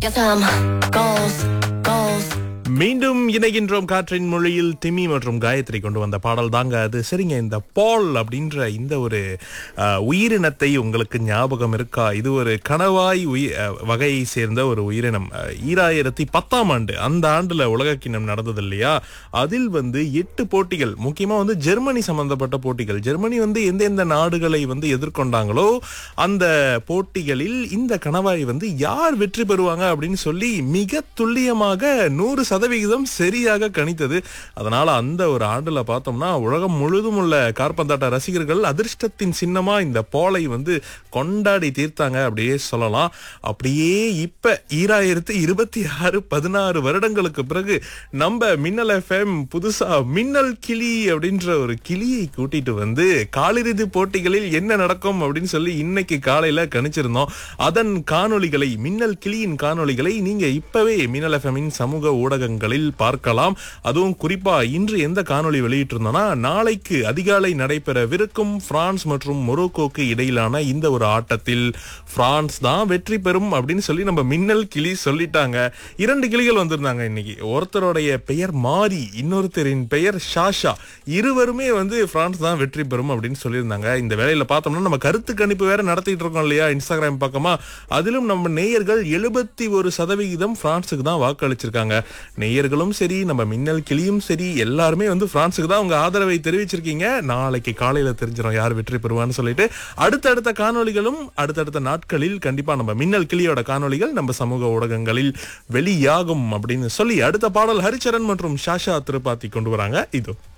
Get some goals, goals. மீண்டும் இணைகின்றோம் காற்றின் மொழியில் திமி மற்றும் காயத்ரி கொண்டு வந்த பாடல் தாங்க அது சரிங்க இந்த பால் அப்படின்ற இந்த ஒரு அஹ், உயிரினத்தை உங்களுக்கு ஞாபகம் இருக்கா இது ஒரு கணவாய் உயி அஹ், வகையை சேர்ந்த ஒரு உயிரினம் அஹ், ஈராயிரத்தி பத்தாம் ஆண்டு அந்த ஆண்டுல உலகக்கிண்ணம் நடந்தது இல்லையா அதில் வந்து எட்டு போட்டிகள் முக்கியமா வந்து ஜெர்மனி சம்பந்தப்பட்ட போட்டிகள் ஜெர்மனி வந்து எந்தெந்த நாடுகளை வந்து எதிர்கொண்டாங்களோ அந்த போட்டிகளில் இந்த கணவாய் வந்து யார் வெற்றி பெறுவாங்க அப்படின்னு சொல்லி மிக துல்லியமாக நூறு சதவிகிதம் சரியாக கணித்தது அதனால அந்த ஒரு ஆண்டுல பார்த்தோம்னா உலகம் முழுதும் உள்ள கார்பந்தாட்ட ரசிகர்கள் அதிர்ஷ்டத்தின் சின்னமா இந்த போலை வந்து கொண்டாடி தீர்த்தாங்க அப்படியே சொல்லலாம் அப்படியே இப்ப ஈராயிரத்து இருபத்தி ஆறு பதினாறு வருடங்களுக்கு பிறகு நம்ம மின்னல் எஃப்எம் புதுசா மின்னல் கிளி அப்படின்ற ஒரு கிளியை கூட்டிட்டு வந்து காலிறுதி போட்டிகளில் என்ன நடக்கும் அப்படின்னு சொல்லி இன்னைக்கு காலையில கணிச்சிருந்தோம் அதன் காணொளிகளை மின்னல் கிளியின் காணொளிகளை நீங்க இப்பவே மின்னல் எஃப்எம்மின் சமூக ஊடகங்களில் பார்க்கலாம் அதுவும் குறிப்பா இன்று எந்த காணொளி வெளியிட்டிருந்தோம்னா நாளைக்கு அதிகாலை நடைபெறவிருக்கும் பிரான்ஸ் மற்றும் மொரோக்கோக்கு இடையிலான இந்த ஒரு ஆட்டத்தில் பிரான்ஸ் தான் வெற்றி பெறும் அப்படின்னு சொல்லி நம்ம மின்னல் கிளி சொல்லிட்டாங்க இரண்டு கிளிகள் வந்திருந்தாங்க இன்னைக்கு ஒருத்தருடைய பெயர் மாரி இன்னொருத்தரின் பெயர் ஷாஷா இருவருமே வந்து பிரான்ஸ் தான் வெற்றி பெறும் அப்படின்னு சொல்லியிருந்தாங்க இந்த வேலையில பார்த்தோம்னா நம்ம கருத்து கணிப்பு வேற நடத்திட்டு இருக்கோம் இல்லையா இன்ஸ்டாகிராம் பக்கமா அதிலும் நம்ம நேயர்கள் எழுபத்தி ஒரு சதவிகிதம் பிரான்ஸுக்கு தான் வாக்களிச்சிருக்காங்க நேயர்களும் சரி நம்ம மின்னல் கிளியும் சரி எல்லாருமே வந்து பிரான்ஸுக்கு தான் உங்க ஆதரவை தெரிவிச்சிருக்கீங்க நாளைக்கு காலையில தெரிஞ்சிடும் யார் வெற்றி பெறுவான்னு சொல்லிட்டு அடுத்தடுத்த காணொளிகளும் அடுத்தடுத்த நாட்களில் கண்டிப்பா நம்ம மின்னல் கிளியோட காணொளிகள் நம்ம சமூக ஊடகங்களில் வெளியாகும் அப்படின்னு சொல்லி அடுத்த பாடல் ஹரிச்சரன் மற்றும் ஷாஷா திருப்பாத்தி கொண்டு வராங்க இதோ